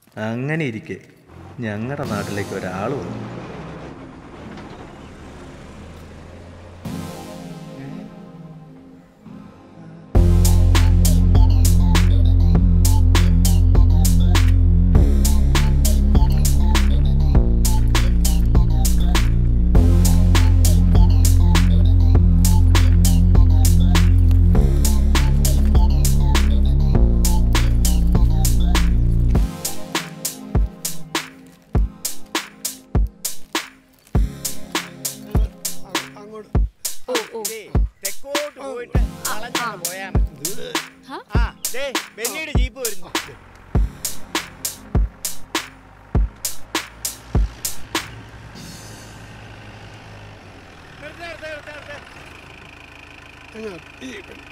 അങ്ങനെ ഇരിക്കെ ഞങ്ങളുടെ നാട്ടിലേക്ക് ഒരാൾ വന്നു അങ്ങോട്ട് ഓ ഓ ദേ, തെക്കോട്ട് പോയിട്ട് വളഞ്ഞങ്ങ് പോയാ മതി ഹ? ആ ദേ ബെന്നിയുടെ ജീപ്പ് വരുന്നു നിർത്ത്, നിർത്ത്, നിർത്ത്, നിർത്ത്. അങ്ങോട്ട് ഈ പെണ്ണ്.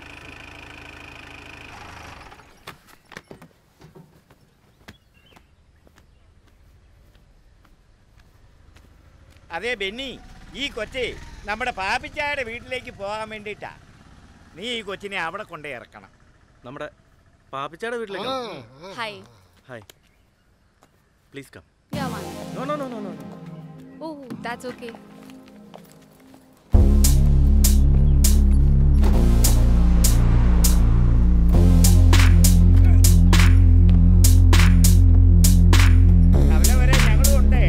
അതെ ബെന്നി ഈ കൊച്ചെ നമ്മുടെ പാപ്പിച്ചായുടെ വീട്ടിലേക്ക് പോകാൻ വേണ്ടിയിട്ടാ നീ ഈ കൊച്ചിനെ അവിടെ കൊണ്ടേ ഇറക്കണം നമ്മുടെ പാപ്പിച്ചാടെ വീട്ടിലേക്ക് ആ, ആ. Hi hi please come yeah one no no no no no oh that's okay അവിടെ വരെ ഞങ്ങളും ഉണ്ട്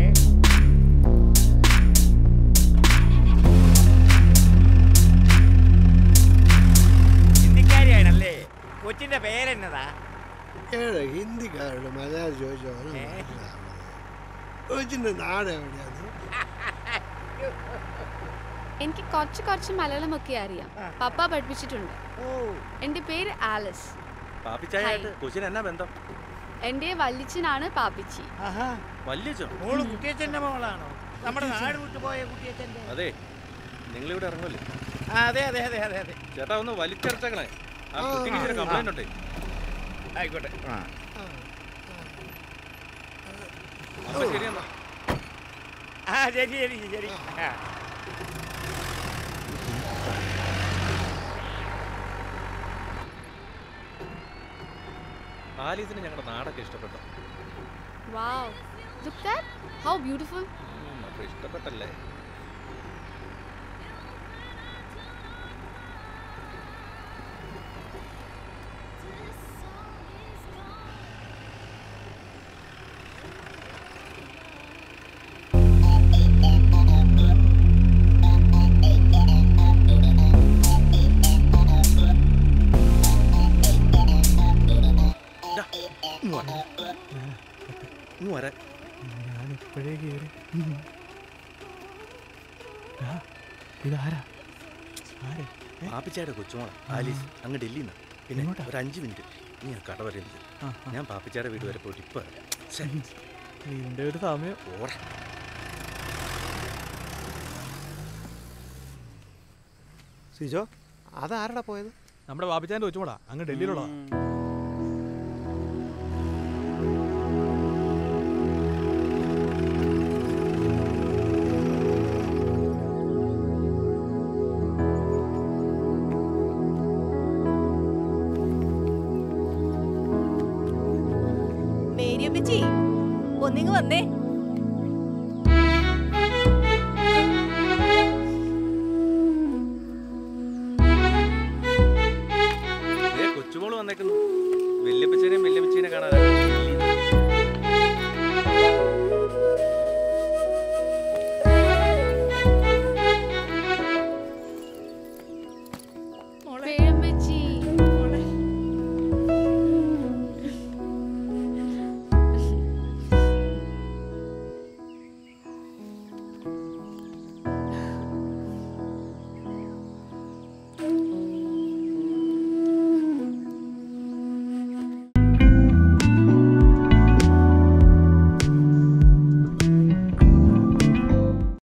ഹിന്ദിക്കാരിയാണല്ലേ കൊച്ചിന്റെ പേരെന്നതാ ഏഴ് ഹിന്ദിക്കാരോട് മലയാളം ചോദിച്ചോ ഏ? കൊച്ചിന്റെ നാട് എവിടെയാണ് എനിക്ക് കുറച്ച് കുറച്ച് മലയാളമൊക്കെ അറിയാം ആ. പപ്പ പഠിപ്പിച്ചിട്ടുണ്ട് ഓ എൻ്റെ പേര് ആലിസ് പാപ്പിച്ചായായിട്ട് കൊച്ചിന് എന്നാ ബന്ധം എൻ്റെ വല്ലിച്ചനാണ് പാപ്പിച്ചി ആഹാ വല്യച്ചോ മോള് കുട്ടിയച്ഛന്റെ മോളാണോ നമ്മുടെ നാട് വിട്ടുപോയ കുട്ടിയച്ഛന്റെ അതെ നിങ്ങളിവിടെ ഇറങ്ങുമല്ലേ ആ അതെ അതെ അതെ അതെ അതെ ചേട്ടാ ഒന്ന് വലിച്ചെടുത്തേക്കണേ ആ ആ, കുട്ടിക്ക് ഇച്ചിരി ആ. കംപ്ലൈന്റ് ഉണ്ടേ ആയിക്കോട്ടെ ആ അപ്പൊ ശരിയെന്നാ ആ ശരി ശരി ശരി ആ. ആലീസിന് ഞങ്ങളുടെ നാടൊക്കെ ഇഷ്ടപ്പെട്ടു wow look that how beautiful ഉം, അപ്പൊ ഇഷ്ടപ്പെട്ടല്ലേ ദാ, ഇങ്ങ് വാ. ഇങ്ങ് വരാൻ ഞാനിപ്പോഴേ കയറി ഇതാരാ ആരെ പാപ്പിച്ചായുടെ കൊച്ചുമോള ആലീസ് അങ്ങ് ഡൽഹിയിൽ നിന്ന് പിന്നെ എങ്ങോട്ടാ? ഒരു അഞ്ച് മിനിറ്റ് നീ ആ കട വരെ ഇരിക്ക്. ആ, ആ. ഞാൻ പാപ്പിച്ചായുടെ വീട് വരെ പോയിട്ട് ഇപ്പൊ വരാം. ശ്ശെ, നിന്റെ ഒരു സമയം പോടാ. സിജോ അതാരടാ പോയത് നമ്മുടെ ബാബിച്ചാൻ്റെ കൊച്ചുമോടാ അങ്ങ് ഡൽഹിയിലുള്ളതാ മേരിയമ്മച്ചി ഒന്നിങ്ങ് വന്നേ